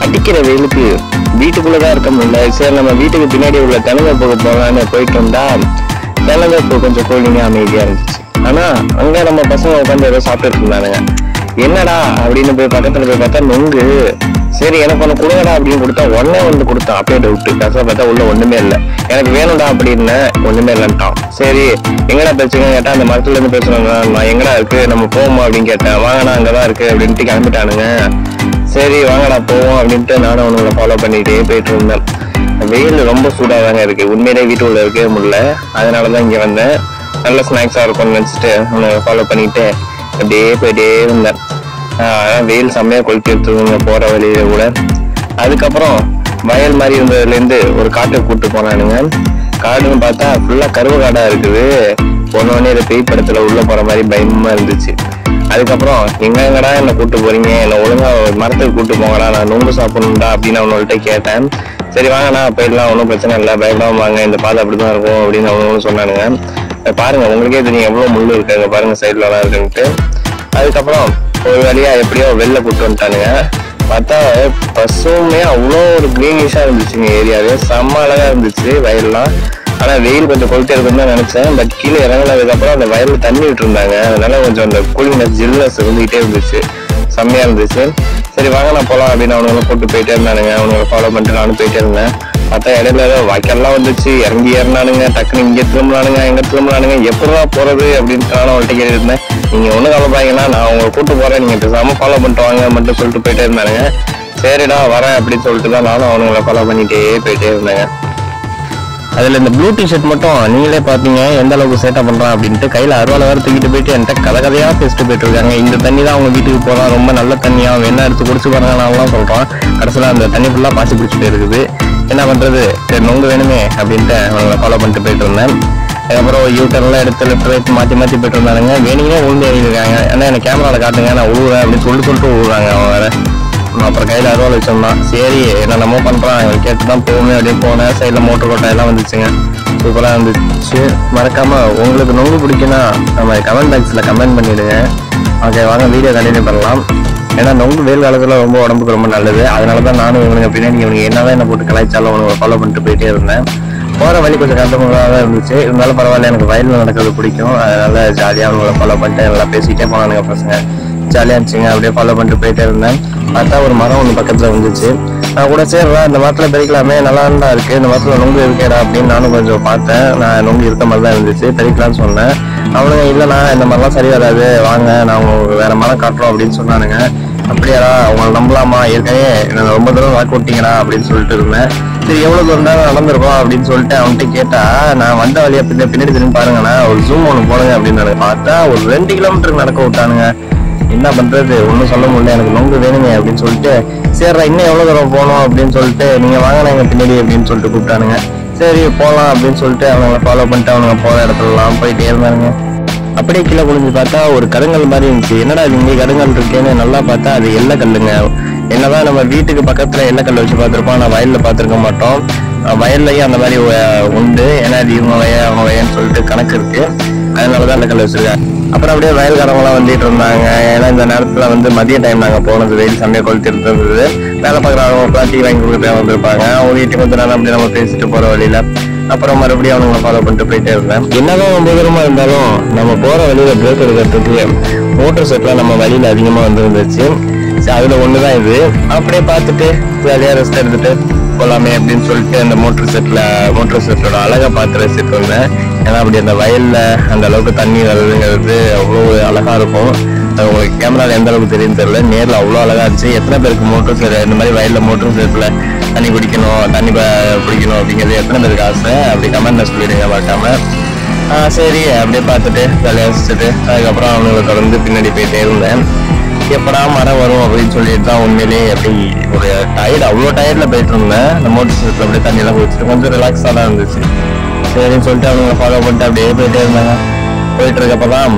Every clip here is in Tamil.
அடிக்கிற வெயிலுக்கு வீட்டுக்குள்ளதான் இருக்க முடியல சரி நம்ம வீட்டுக்கு பின்னாடி உள்ள தென்னந்தோப்புக்கு போகலான்னு போயிட்டு வந்தா தென்னந்தோப்பு கொஞ்சம் கூலிங்கா அமைதியா இருந்துச்சு ஆனா அங்க நம்ம பசங்க உட்காந்து ஏதோ சாப்பிட்டுட்டு இருந்தானுங்க என்னடா அப்படின்னு போய் பக்கத்துல போய் பார்த்தா நொங்கு சரி எனக்கு ஒண்ணு கொடுங்கடா அப்படின்னு கொடுத்தா உடனே வந்து கொடுத்தான் அப்படியே டவுட்டு கசா பார்த்தா உள்ள ஒண்ணுமே இல்லை எனக்கு வேணும்டா அப்படின்னு ஒண்ணுமே இல்லைன்ட்டான் சரி எங்கடா பிரச்சனை கேட்டா அந்த மரத்துல இருந்து பேசுறாங்க நான் எங்கடா இருக்கு நம்ம போவோமா அப்படின்னு கேட்டேன் வாங்கடா அங்கதான் இருக்கு அப்படின்ட்டு கிளம்பிட்டானுங்க சரி வாங்கடா போவோம் அப்படின்ட்டு நானும் அவனுங்களை ஃபாலோ பண்ணிட்டே போயிட்டு இருந்தேன் வெயில் ரொம்ப சூடாக தாங்க இருக்கு உண்மையிலே வீட்டுக்குள்ள இருக்கவே முடியல அதனால தான் இங்கே வந்தேன் நல்ல ஸ்நாக்ஸாக இருக்கும்னு நினச்சிட்டு அவனை ஃபாலோ பண்ணிட்டு அப்படியே போயிட்டே இருந்தேன் ஆஹ் அதான் வெயில் செம்மையாக கொளுத்தி எடுத்துருங்க போகிற வழியில கூட அதுக்கப்புறம் வயல் மாதிரி இருந்ததுலேருந்து ஒரு காட்டுக்கு கூட்டு போனானுங்க காடுன்னு பார்த்தா ஃபுல்லாக கருவ காடாக இருக்குது போனோடனே இதை பேய் படத்தில் உள்ள போகிற மாதிரி பயமா இருந்துச்சு அதுக்கப்புறம் எங்க எங்கடா என்ன கூட்டு போறீங்க என்ன ஒழுங்கா ஒரு மரத்துக்கு கூட்டு போங்கடா நான் நோம்பு சாப்பிடணும்டா அப்படின்னு அவங்கள்ட்ட கேட்டேன் சரி வாங்கண்ணா போயிடலாம் ஒன்றும் பிரச்சனை இல்லை பயப்படாம வாங்க இந்த பாதை அப்படிதான் இருக்கும் அப்படின்னு அவங்க சொன்னானுங்க அஹ் பாருங்க உங்களுக்கே தெரியும் எவ்வளவு முள்ளு இருக்கு அங்க பாருங்க சைட்லலாம் இருக்குன்ட்டு அதுக்கப்புறம் ஒரு வழியா எப்படியோ வெளில கூட்டு வந்துட்டானுங்க பார்த்தா பசுமே அவ்வளோ ஒரு கிரீனிஷா இருந்துச்சுங்க ஏரியாவே செம்ம அழகா இருந்துச்சு வயல்லாம் ஆனா வெயில் கொஞ்சம் கொளுத்தி இருக்குன்னு தான் நினைச்சேன் பட் கீழே இறங்கினதுக்கு அப்புறம் அந்த வயல்ல தண்ணி விட்டுருந்தாங்க அதனால கொஞ்சம் அந்த கூலிங்னஸ் ஜில்னஸ் இருந்துகிட்டே இருந்துச்சு செம்மையா இருந்துச்சு சரி வாங்க நான் போலாம் அப்படின்னு அவனுங்களை கூட்டு போயிட்டே இருந்தானுங்க அவனுங்களை ஃபாலோ பண்ணிட்டு நானும் போயிட்டே இருந்தேன் பார்த்தா இடையில ஏதோ வாய்க்கால்லாம் வந்துச்சு இறங்கி ஏறினானுங்க டக்குன்னு இங்கே திரும்பலானுங்க எங்க திரும்பலானுங்க எப்படா போறது அப்படின்னு நானும் அவள்கிட்ட கேட்டிருந்தேன் நீங்க ஒண்ணு கலப்பாங்கன்னா நான் உங்களை கூட்டு போறேன் நீங்க பேசாம ஃபாலோ பண்ணிட்டு வாங்க மட்டும் சொல்லிட்டு போயிட்டே இருந்தானுங்க சரிடா வரேன் அப்படின்னு சொல்லிட்டு தான் நானும் அவனுங்களை ஃபாலோ பண்ணிட்டே போயிட்டே இருந்தேங்க அதுல இந்த ப்ளூ டிஷர்ட் மட்டும் நீங்களே பாத்தீங்க எந்த அளவுக்கு சேட்டை பண்றான் அப்படின்ட்டு கையில அருவாலை வேற தூக்கிட்டு போயிட்டு என்கிட்ட கதை கதையா பேசிட்டு போயிட்டு இருக்காங்க இந்த தண்ணி தான் அவங்க வீட்டுக்கு போறான் ரொம்ப நல்ல தண்ணியா வேணா எடுத்து குடிச்சு பாருங்க நான்லாம் சொல்றான் கடைசியில அந்த தண்ணி ஃபுல்லா பாசி பிடிச்சிட்டு இருக்குது என்ன பண்றது சரி நொங்கு வேணுமே அப்படின்ட்டு அவங்களை ஃபாலோ பண்ணிட்டு போயிட்டு இருந்தேன் அதுக்கப்புறம் யூட்டர்லாம் எடுத்து லெஃப்ட் ரைட் மாத்தி மாத்தி போயிட்டு இருந்தானுங்க வேணுங்கன்னே உழுந்து எழுதிருக்காங்க ஏன்னா எனக்கு கேமரால காட்டுங்க நான் உழுவுறேன் அப்படின்னு சொல்லிட்டு சொல்லிட்டு உழுவுறாங்க அவன் வேற நான் அப்புறம் கையில் அருவாள் வச்சிருந்தான் சரி என்னென்னமோ பண்ணுறான் இவன் கேட்டு தான் போகணும் அப்படியே போனேன் சைடில் மோட்டர் கொட்டை எல்லாம் வந்துச்சுங்க சூப்பராக இருந்துச்சு மறக்காம உங்களுக்கு நொங்கு பிடிக்குன்னா நம்ம கமெண்ட் பாக்ஸில் கமெண்ட் பண்ணிடுங்க ஓகே வாங்க வீடியோ கண்டினியூ பண்ணலாம் ஏன்னா நொங்கு வெயில் காலத்தில் ரொம்ப உடம்புக்கு ரொம்ப நல்லது அதனால தான் நானும் இவனுங்க பின்னாடி இவனுங்க என்னதான் என்ன போட்டு கலாய்ச்சாலும் அவனுங்க ஃபாலோ பண்ணிட்டு போயிட்டே இருந்தேன் போகிற வழி கொஞ்சம் கஷ்டமாக தான் இருந்துச்சு இருந்தாலும் பரவாயில்ல எனக்கு வயலில் நடக்கிறது பிடிக்கும் அதனால ஜாலியாக அவங்கள ஃபாலோ பண்ணிட்டு நல்லா பேசிக்கிட்டே போனானுங்க பசங்க ஜாலியாக இருந்துச்சுங்க அப்படியே ஃபாலோ பண்ணிட்டு போயிட்டே இருந்தேன் பார்த்தா ஒரு மரம் ஒன்று பக்கத்தில் வந்துச்சு நான் கூட சரிடா இந்த மரத்தில் பறிக்கலாமே நல்லா இருந்தா இருக்கு இந்த மரத்தில் நொங்கு இருக்கேடா அப்படின்னு நானும் கொஞ்சம் பார்த்தேன் நான் நொங்கு இருக்க மாதிரி தான் இருந்துச்சு பறிக்கலாம்னு சொன்னேன் அவனுங்க இல்லைண்ணா இந்த மாதிரிலாம் சரி வராது வாங்க நான் உங்களுக்கு வேற மரம் காட்டுறோம் அப்படின்னு சொன்னானுங்க அப்படியாடா உங்களை நம்பலாமா ஏற்கனவே என்ன ரொம்ப தூரம் வாக்கு விட்டீங்கடா அப்படின்னு சொல்லிட்டு இருந்தேன் சரி எவ்வளவு தூரம் தான் நடந்திருக்கோம் அப்படின்னு சொல்லிட்டு அவன்கிட்ட கேட்டா நான் வந்த வழியா பின்ன பின்னாடி திரும்பி பாருங்கண்ணா ஒரு ஜூம் ஒன்று போடுங்க அப்படின்னு பார்த்தா ஒரு ரெண்டு கிலோமீட்டருக்கு நடக்க விட்டானுங்க என்ன பண்றது ஒன்றும் சொல்ல முடியல எனக்கு நொங்கு வேணுமே அப்படின்னு சொல்லிட்டு சரிடா இன்னும் எவ்வளவு தூரம் போகணும் அப்படின்னு சொல்லிட்டு நீங்க வாங்கினா எங்க பின்னாடி அப்படின்னு சொல்லிட்டு கூப்பிட்டானுங்க சரி போகலாம் அப்படின்னு சொல்லிட்டு அவனுங்களை ஃபாலோ பண்ணிட்டு அவனுங்க போற இடத்துலலாம் போயிட்டே இருந்தானுங்க அப்படியே கீழே குனிஞ்சு பார்த்தா ஒரு கருங்கல் மாதிரி இருந்துச்சு என்னடா இது இங்கே கருங்கல் இருக்கேன்னு நல்லா பார்த்தா அது எல்லை கல்லுங்க என்னதான் நம்ம வீட்டுக்கு பக்கத்துல எல்லை கல் வச்சு பார்த்துருப்போம் ஆனால் வயல்ல பார்த்துருக்க மாட்டோம் அஹ் வயல்லயும் அந்த மாதிரி ஒ- உண்டு ஏன்னா இது இவங்க வய அவங்க வயன்னு சொல்லிட்டு கணக்கு இருக்கு அதனாலதான் அந்த கல் வச்சிருக்காங்க அப்புறம் அப்படியே வயல்காரங்களாம் வந்துட்டு இருந்தாங்க ஏன்னா இந்த நேரத்துல வந்து மதிய டைம் நாங்க போனது வெயில் செம்மையா கொளுத்தி இருந்தது வேலை பார்க்குறவங்க டீ வாங்கி கொடுக்க வந்திருப்பாங்க அவங்க வீட்டுக்கு கொஞ்ச நேரம் அப்படியே நம்ம பேசிட்டு போற வழியில அப்புறம் மறுபடியும் அவனுங்களை ஃபாலோ பண்ணிட்டு போயிட்டே இருந்தேன் என்னதான் ரொம்ப தூரமா இருந்தாலும் நம்ம போற வழியில பிரேக் எடுக்கிறதுக்கு மோட்டர் செட்லாம் நம்ம வழியில அதிகமா வந்துருந்துச்சு சரி, அதுல ஒண்ணுதான் இது அப்படியே பார்த்துட்டு ஜாலியா ரெஸ்ட் எடுத்துட்டு போலாமே அப்படின்னு சொல்லிட்டு அந்த மோட்டர் செட்ல மோட்டர் செட்டோட அழகா பார்த்து ரசிட்டு வந்தேன் ஏன்னா அப்படி அந்த வயல்ல அந்த அளவுக்கு தண்ணி வருதுங்கிறது அவ்வளோ அழகா இருக்கும் அது உங்களுக்கு கேமரால எந்த அளவுக்கு தெரியும் தெரியல நேர்ல அவ்வளோ அழகா இருந்துச்சு எத்தனை பேருக்கு மோட்டர் செட் இந்த மாதிரி வயல்ல மோட்டர் செட்ல தண்ணி குடிக்கணும் தண்ணி ப- பிடிக்கணும் அப்படிங்கிறது எத்தனை பேருக்கு ஆசை அப்படி கமெண்ட்ல சொல்லிடுங்க மறக்காம ஆ சரி அப்படியே பார்த்துட்டு ஜாலியாக வச்சுட்டு அதுக்கப்புறம் அவனுங்களை தொடர்ந்து பின்னாடி போயிட்டே இருந்தேன் எப்படா மரம் வரும் அப்படின்னு சொல்லிட்டு தான் உண்மையிலேயே அப்படி ஒரு டயர்டு அவ்வளோ டயர்டில் போயிட்டு இருந்தேன் அந்த மோட்டர் சைக்கிள் அப்படியே தண்ணியெல்லாம் குடிச்சிட்டு கொஞ்சம் ரிலாக்ஸாக தான் இருந்துச்சு சரின்னு சொல்லிட்டு அவனுங்களை ஃபாலோ பண்ணிட்டு அப்படியே போயிட்டே இருந்தாங்க போயிட்டு இருக்கப்ப தான்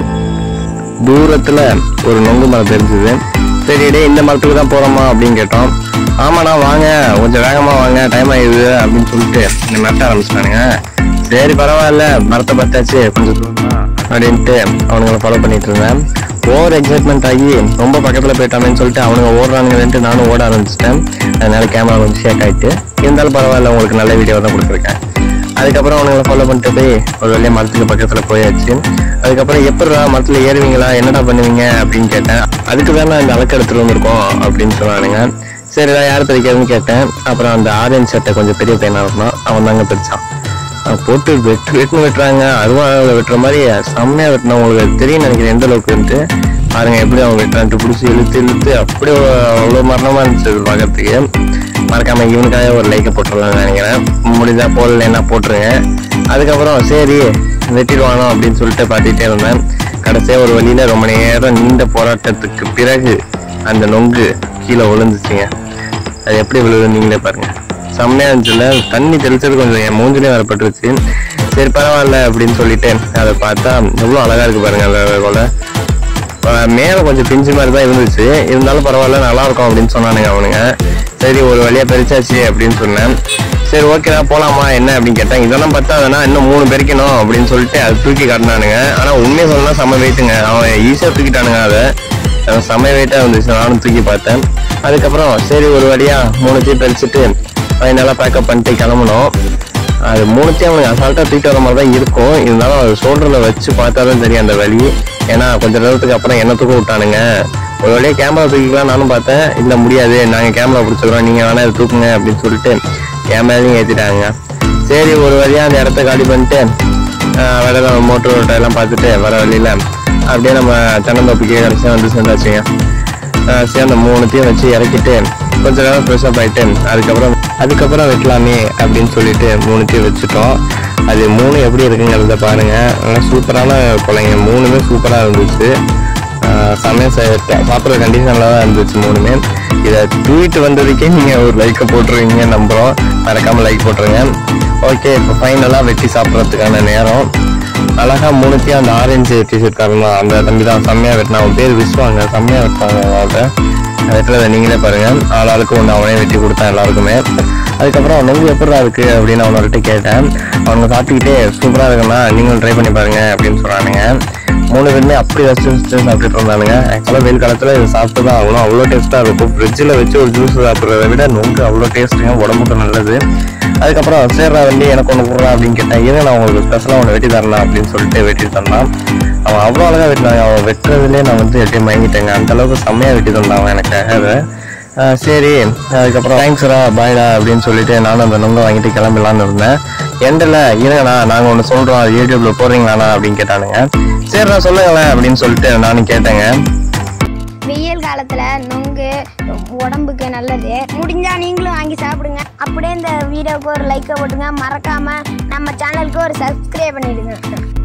தூரத்துல ஒரு நொங்கு மரம் தெரிஞ்சது சரி டே இந்த மரத்துக்கு தான் போறோமா அப்படின்னு கேட்டோம் ஆமாண்ணா வாங்க கொஞ்சம் வேகமா வாங்க டைம் ஆயிடுது அப்படின்னு சொல்லிட்டு இந்த மரத்தை ஆரம்பிச்சிட்டானுங்க சரி பரவாயில்ல மரத்தை பார்த்தாச்சு கொஞ்சம் தூரம் தான் அப்படின்ட்டு அவனுங்களை ஃபாலோ பண்ணிட்டு இருந்தேன் ஓவர் எக்ஸைட்மெண்ட் ஆகி ரொம்ப பக்கத்தில் போயிட்டாமேன்னு சொல்லிட்டு அவனுங்க ஓடுறானுங்கன்ட்டு நானும் ஓட ஆரம்பிச்சிட்டேன் அதனால கேமரா கொஞ்சம் ஷேக் ஆயிட்டு இருந்தாலும் பரவாயில்ல உங்களுக்கு நல்ல வீடியோ தான் கொடுத்துருக்கேன் அதுக்கப்புறம் அவனுங்களை ஃபாலோ பண்ணிட்டு போய் ஒரு வழியாக மரத்துக்கு பக்கத்தில் போயாச்சு அதுக்கப்புறம் எப்படிடா மரத்தில் ஏறுவீங்களா என்னடா பண்ணுவீங்க அப்படின்னு கேட்டேன் அதுக்கு தானே இந்த அலக்கு எடுத்துட்டு வந்திருக்கோம் அப்படின்னு சொன்னானுங்க சரிடா யார் பிரிக்கிறதுன்னு கேட்டேன் அப்புறம் அந்த ஆரஞ்சு சட்டை கொஞ்சம் பெரிய பையனாக இருந்தான் அவன் தாங்க பிரிச்சான் அவன் போட்டு வெட்டு வெட்டுன்னு வெட்டுறாங்க அருவாள் வெட்டுற மாதிரி செம்மையாக வெட்டினா உங்களுக்கு அது தெரியும் நினைக்கிறேன் எந்த அளவுக்குன்ட்டு பாருங்க எப்படி அவன் வெட்டுறான்ட்டு பிடிச்சி இழுத்து இழுத்து அப்படியே அவ்வளோ மரணமாக இருந்துச்சு அது பார்க்கறதுக்கு மறக்காம இவனுக்காக ஒரு லைக்கை போட்டுடலாம்னு நினைக்கிறேன் முடிஞ்சா போடலைன்னா போட்டுருங்க அதுக்கப்புறம் சரி வெட்டிடுவானோ அப்படின்னு சொல்லிட்டு பார்த்துட்டே இருந்தேன் கடைசியாக ஒரு வழியில ரொம்ப நேரம் நீண்ட போராட்டத்துக்கு பிறகு அந்த நொங்கு கீழே விழுந்துச்சுங்க அது எப்படி விழுது நீங்களே பாருங்க செம்மையா இருந்துச்சுல தண்ணி தெளிச்சது கொஞ்சம் என் மூஞ்சிலே வரப்பட்டுருச்சு சரி பரவாயில்ல அப்படின்னு சொல்லிட்டு அதை பார்த்தா எவ்வளோ அழகா இருக்கு பாருங்க அந்த கொலை அஹ் மேல கொஞ்சம் பிஞ்சு மாதிரி தான் இருந்துச்சு இருந்தாலும் பரவாயில்ல நல்லா இருக்கும் அப்படின்னு சொன்னானுங்க அவனுங்க சரி ஒரு வழியா பெருசாச்சு அப்படின்னு சொன்னேன் சரி ஓகேடா போலாமா என்ன அப்படின்னு கேட்டேன் இதெல்லாம் பார்த்தா இன்னும் மூணு பெருக்கணும் அப்படின்னு சொல்லிட்டு அது தூக்கி காட்டினானுங்க ஆனா உண்மையை சொல்லலாம் செம்ம வெயிட்டுங்க அவன் ஈஸியா தூக்கிட்டானுங்க அதை அவன் செம்ம வெயிட்டா இருந்துச்சு நானும் தூக்கி பார்த்தேன் அதுக்கப்புறம் சரி ஒரு வழியா மூணுத்தையும் பறிச்சுட்டு ஃபைனலாக பேக்கப் பண்ணிட்டு கிளம்பணும் அது மூணுத்தையும் அவனுக்கு அசால்ட்டாக தூக்கிட்டு வர மாதிரி தான் இருக்கும் இருந்தாலும் அது ஷோல்டரில் வச்சு பார்த்தா தான் தெரியும் அந்த வலி ஏன்னா கொஞ்ச நேரத்துக்கு அப்புறம் என்ன தூக்க விட்டானுங்க ஒரு வழியாக கேமரா தூக்கிக்கலாம் நானும் பார்த்தேன் இல்லை முடியாது நாங்கள் கேமரா பிடிச்சிக்கிறோம் நீங்கள் வேணா இதை தூக்குங்க அப்படின்னு சொல்லிட்டு என் மேலேயும் ஏற்றிட்டாங்க சரி ஒரு வழியாக அந்த இடத்த காலி பண்ணிட்டு ஆஹ் வேற மோட்டர் ரோட்டை எல்லாம் பார்த்துட்டு வர வழியில் அப்படியே நம்ம தென்னந்தோப்புக்கே கடைசியாக வந்து சேர்ந்தாச்சுங்க ஆஹ் சரி அந்த மூணுத்தையும் வச்சு இறக்கிட்டு கொஞ்ச நேரம் ஃப்ரெஷ் அப் ஆயிட்டு அதுக்கப்புறம் அதுக்கப்புறம் வைக்கலாமே அப்படின்னு சொல்லிட்டு மூணுத்தையும் வச்சுட்டோம் அது மூணு எப்படி இருக்குங்கிறத பாருங்க நல்லா சூப்பரான கொலைங்க மூணுமே சூப்பராக இருந்துச்சு ஆஹ் செமையா சா- சாப்பிட்ற கண்டிஷனில் தான் இருந்துச்சு மூணுமே இதை தூக்கிட்டு வந்ததுக்கே நீங்கள் ஒரு லைக்கை போட்டுருவீங்க நம்புகிறோம் மறக்காமல் லைக் போட்டுருங்க ஓகே இப்போ ஃபைனலாக வெட்டி சாப்பிட்றதுக்கான நேரம் அழகா மூணுத்தையும் அந்த ஆரஞ்சு டிஷர்ட் காரணம் அந்த தம்பி தான் செம்மையா வெட்டினா அவன் பேர் விஸ்வாங்க செம்மையா வெட்டாங்க அவன்கிட்ட வெட்டுறதை நீங்களே பாருங்க ஆள் ஆளுக்கு ஒன்று அவனே வெட்டி கொடுத்தான் எல்லாருக்குமே அதுக்கப்புறம் நொங்கு எப்படா இருக்கு அப்படின்னு அவனோட கேட்டேன் அவங்க சாப்பிட்டுக்கிட்டே சூப்பரா இருக்குண்ணா நீங்களும் ட்ரை பண்ணி பாருங்க அப்படின்னு சொன்னானுங்க மூணு பேருமே அப்படி ரசிச்சு ரசிச்சு சாப்பிட்டுட்டு இருந்தானுங்க ஆக்சுவலாக வெயில் காலத்தில் இது சாப்பிட்டு தான் ஆகணும் அவ்வளோ டேஸ்ட்டாக இருக்கும் ஃப்ரிட்ஜில் வச்சு ஒரு ஜூஸ் சாப்பிட்றத விட நொங்கு அவ்வளோ டேஸ்ட்டுங்க உடம்புக்கு நல்லது அதுக்கப்புறம் சேர்றா வண்டி எனக்கு ஒன்று கொடுறா அப்படின்னு கேட்டேன் இருங்க நான் உங்களுக்கு ஸ்பெஷலாக ஒன்று வெட்டி தரலாம் அப்படின்னு சொல்லிட்டு வெட்டி தந்தான் அவன் அவ்வளோ அழகாக வெட்டினாங்க அவன் வெட்டுறதுலேயே நான் வந்து எப்படி மயங்கிட்டேங்க அந்த அளவுக்கு செம்மையாக வெட்டி தந்தான் அவன் எனக்காக அதை ஆஹ் சரி அதுக்கப்புறம் தேங்க்ஸ்ரா பாய்டா அப்படின்னு சொல்லிட்டு நானும் அந்த நொங்கை வாங்கிட்டு கிளம்பிடலான்னு இருந்தேன் எண்டில் இருங்கண்ணா நாங்கள் ஒன்று சொல்கிறோம் அது யூடியூப்ல போடுறீங்களாண்ணா அப்படின்னு கேட்டானுங்க சரிண்ணா சொல்லுங்களேன் அப்படின்னு சொல்லிட்டு நானும் கேட்டேங்க வெயில் காலத்துல நொங்கு உடம்புக்கு நல்லது முடிஞ்சா நீங்களும் வாங்கி சாப்பிடுங்க அப்படியே இந்த வீடியோவுக்கு ஒரு லைக்கை போட்டுங்க மறக்காம நம்ம சேனலுக்கு ஒரு சப்ஸ்கிரைப் பண்ணிடுங்க